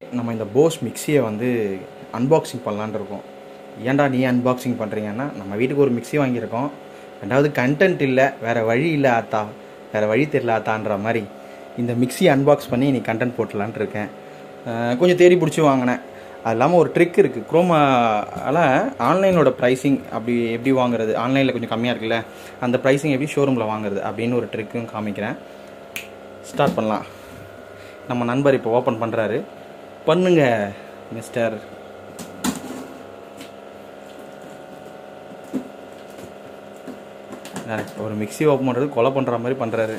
நம்ம இந்த போஸ் மிக்சியை வந்து அன்பாக்சிங் பண்ணலான்னு இருக்கோம் ஏன்டா நீ அன்பாக்சிங் பண்ணுறீங்கன்னா நம்ம வீட்டுக்கு ஒரு மிக்ஸி வாங்கியிருக்கோம் ரெண்டாவது கண்டென்ட் இல்லை வேறு வழி இல்லை ஆத்தா வேறு வழி தெரியல ஆத்தான்ற மாதிரி இந்த மிக்ஸியை அன்பாக்ஸ் பண்ணி நீ கண்டென்ட் போட்டலான்ட்டு இருக்கேன் அஹ் கொஞ்சம் தேடி பிடிச்சி வாங்கினேன் அது இல்லாமல் ஒரு ட்ரிக் இருக்குது குரோமால ஆன்லைனோட ப்ரைஸிங் அப்படி எப்படி வாங்குறது ஆன்லைனில் கொஞ்சம் கம்மியாக இருக்குல்ல அந்த ப்ரைஸிங் எப்படி ஷோரூமில் வாங்குறது அப்படின்னு ஒரு ட்ரிக்கும் காமிக்கிறேன் ஸ்டார்ட் பண்ணலாம் நம்ம நண்பர் இப்போ ஓப்பன் பண்ணுறாரு பண்ணுங்க மிஸ்டர் ஒரு மிக்ஸி ஓப்பன் பண்ணுறது கொலை பண்ணுற மாதிரி பண்ணுறாரு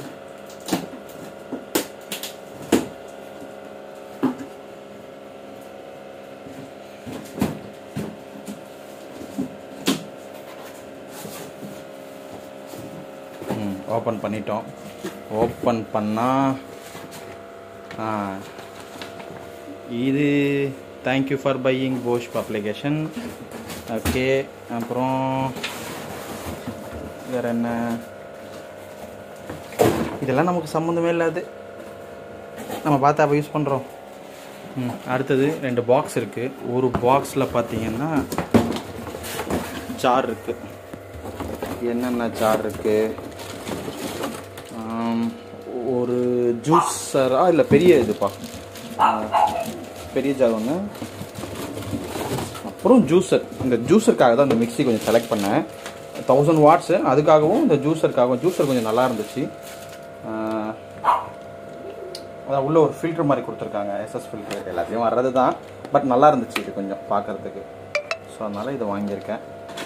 ம் ஓப்பன் பண்ணிட்டோம் ஓப்பன் பண்ணால் ஆ இது thank you for buying Bosch application okay அப்புறம் வேறு என்ன இதெல்லாம் நமக்கு சம்மந்தமே இல்லாது நம்ம பார்த்து அப்போ யூஸ் பண்ணுறோம் ம் அடுத்தது ரெண்டு பாக்ஸ் இருக்குது ஒரு பாக்ஸில் பார்த்தீங்கன்னா ஜார் இருக்குது என்னென்ன ஜார் இருக்குது ஒரு ஜூஸரா இல்லை பெரிய இதுப்பா ஆ, பெரிய ஜார் ஒன்று அப்புறம் ஜூஸர் இந்த ஜூஸருக்காக தான் இந்த மிக்ஸி கொஞ்சம் செலக்ட் பண்ணேன் தௌசண்ட் வாட்ஸு அதுக்காகவும் இந்த ஜூஸருக்காகவும் ஜூஸர் கொஞ்சம் நல்லா இருந்துச்சு ஆ, அதான் உள்ள ஒரு ஃபில்டர் மாதிரி கொடுத்துருக்காங்க எஸ்எஸ் ஃபில்டர் எல்லாத்தையும் வர்றது தான் பட் நல்லா இருந்துச்சு இது கொஞ்சம் பார்க்கறதுக்கு ஸோ அதனால் இதை வாங்கியிருக்கேன்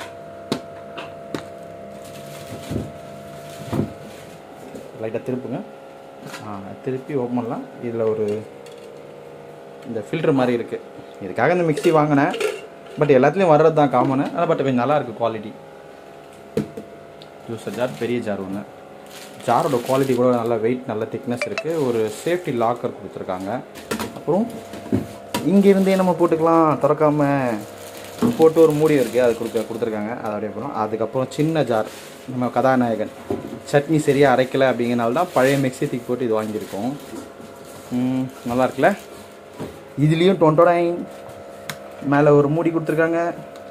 லைட்டாக திருப்புங்க ஆ திருப்பி ஓப்பன் பண்ணலாம் இதில் ஒரு இந்த ஃபில்டர் மாதிரி இருக்குது இதுக்காக இந்த மிக்ஸி வாங்கினேன் பட் எல்லாத்துலேயும் வர்றது தான் காமனு ஆனால் பட் கொஞ்சம் நல்லா இருக்குது குவாலிட்டி ஜூஸர் ஜார் பெரிய ஜார் ஒன்று ஜாரோட குவாலிட்டி கூட நல்ல வெயிட் நல்ல திக்னஸ் இருக்குது ஒரு சேஃப்டி லாக்கர் கொடுத்துருக்காங்க அப்புறம் இங்கேருந்தே நம்ம போட்டுக்கலாம் திறக்காம போட்டு ஒரு மூடி இருக்குது அது கொடுக்க கொடுத்துருக்காங்க அது அப்படியே அப்புறம் அதுக்கப்புறம் சின்ன ஜார் நம்ம கதாநாயகன் சட்னி சரியாக அரைக்கலை அப்படிங்கிறனால தான் பழைய மிக்ஸி தூக்கி போட்டு இது வாங்கியிருக்கோம் ம், நல்லா இருக்குல்ல இதுலேயும் டொண்டோடாய் மேலே ஒரு மூடி கொடுத்துருக்காங்க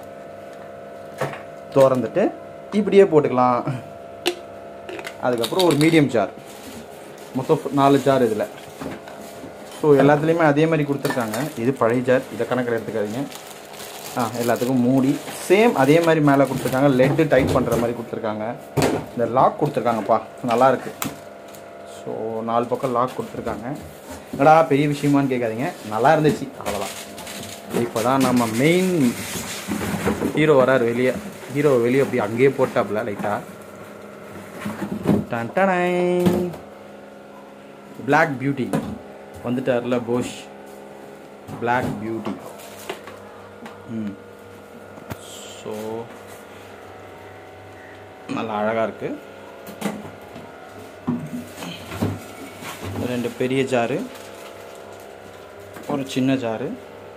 திறந்துட்டு இப்படியே போட்டுக்கலாம் அதுக்கப்புறம் ஒரு மீடியம் ஜார் மொத்தம் நாலு ஜார் இதில் ஸோ எல்லாத்துலேயுமே அதே மாதிரி கொடுத்துருக்காங்க இது பழைய ஜார் இதை கணக்கில் எடுத்துக்காதீங்க ஆ எல்லாத்துக்கும் மூடி சேம் அதே மாதிரி மேலே கொடுத்துருக்காங்க லெட்டு டைட் பண்ணுற மாதிரி கொடுத்துருக்காங்க இந்த லாக் கொடுத்துருக்காங்கப்பா நல்லா இருக்கு ஸோ நாலு பக்கம் லாக் கொடுத்துருக்காங்க என்னடா பெரிய விஷயமான்னு கேட்காதீங்க நல்லா இருந்துச்சு அவ்வளோதான் இப்போ தான் நம்ம மெயின் ஹீரோ வராரு வெளியே ஹீரோ வெளியே அப்படி அங்கேயே போட்டாப்புல லைட்டாக டன்டனை பிளாக் பியூட்டி வந்துட்டார்ல போஷ் பிளாக் பியூட்டி ம் ஸோ நல்லா அழகாக இருக்குது ரெண்டு பெரிய ஜாரு ஒரு சின்ன ஜாரு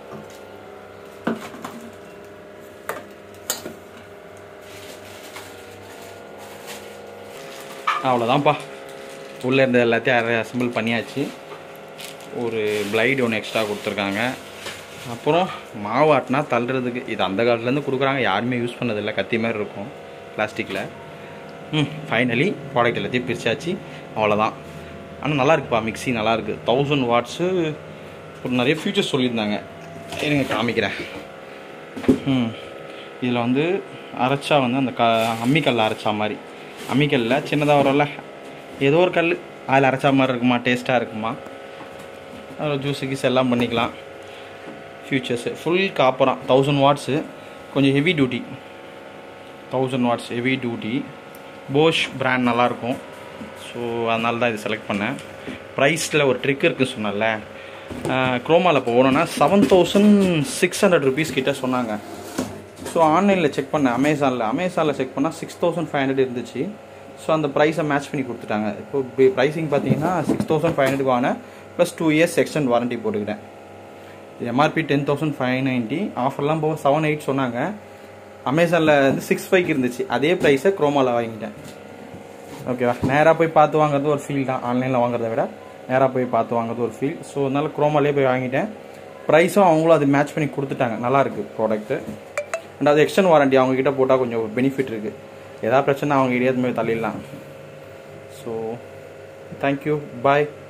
அவ்வளோதான்ப்பா உள்ளே இருந்த எல்லாத்தையும் அசம்பிள் பண்ணியாச்சு ஒரு பிளைடு ஒன்று எக்ஸ்ட்ரா கொடுத்துருக்காங்க அப்புறம் மாவு ஆட்டினா தள்ளுறதுக்கு இது அந்த காலத்துலேருந்து கொடுக்குறாங்க யாருமே யூஸ் பண்ணதில்லை கத்தி மாதிரி இருக்கும் பிளாஸ்டிக்கில் ம் ஃபைனலி ப்ராடக்ட் எல்லாத்தையும் பிரிச்சாச்சு அவ்வளோதான் ஆனால் நல்லா இருக்குப்பா மிக்ஸி நல்லா இருக்கு தௌசண்ட் வாட்ஸு ஒரு நிறைய ஃபியூச்சர்ஸ் சொல்லியிருந்தாங்க இருங்க காமிக்கிறேன் ம் இதில் வந்து அரைச்சா வந்து அந்த க அம்மிக்கல்ல அரைச்சா மாதிரி அம்மிக்கல்ல சின்னதாக வரும்ல ஏதோ ஒரு கல் அதில் அரைச்சா மாதிரி இருக்குமா டேஸ்ட்டாக இருக்குமா அதில் ஜூஸு கீஸ் எல்லாம் பண்ணிக்கலாம் ஃபியூச்சர்ஸு ஃபுல் காப்பரான் தௌசண்ட் வாட்ஸு கொஞ்சம் heavy duty thousand watts heavy duty Bosch brand நல்லாயிருக்கும் ஸோ அதனால தான் இது செலக்ட் பண்ணேன் ப்ரைஸில் ஒரு ட்ரிக் இருக்குன்னு சொன்னல குரோமாவில் போனோன்னா seven thousand six hundred rupees கிட்ட சொன்னாங்க ஸோ ஆன்லைனில் செக் பண்ணேன் அமேசானில் அமேசானில் செக் பண்ணால் சிக்ஸ் தௌசண்ட் ஃபைவ் ஹண்ட்ரட் இருந்துச்சு ஸோ அந்த ப்ரைஸை மேட்ச் பண்ணி கொடுத்துட்டாங்க இப்போ ப்ரைஸிங் பார்த்தீங்கன்னா சிக்ஸ் தௌசண்ட் ஃபைவ் ஹண்ட்ரட் வாங்கினேன் plus two years extend warranty போட்டுக்கிட்டேன் MRP ten thousand five ninety ஆஃபர்லாம் போக செவன் எயிட் சொன்னாங்க அமேசானில் வந்து சிக்ஸ் ஃபைவ்க்கு இருந்துச்சு அதே ப்ரைஸை குரோமாவில் வாங்கிட்டேன் ஓகேவா நேராக போய் பார்த்து வாங்குறது ஒரு ஃபீல் தான் ஆன்லைனில் வாங்குறத விட நேராக போய் பார்த்து வாங்குறது ஒரு ஃபீல் ஸோ அதனால குரோமாலே போய் வாங்கிட்டேன் ப்ரைஸும் அவங்களும் அது மேட்ச் பண்ணி கொடுத்துட்டாங்க நல்லா இருக்கு ப்ராடக்ட்டு அண்ட் அது எக்ஸ்டன் வாரண்டி அவங்க கிட்ட போட்டால் கொஞ்சம் பெனிஃபிட் இருக்குது ஏதாவது பிரச்சனை அவங்க இடையே தள்ளிடலாம் ஸோ தேங்க்யூ பாய்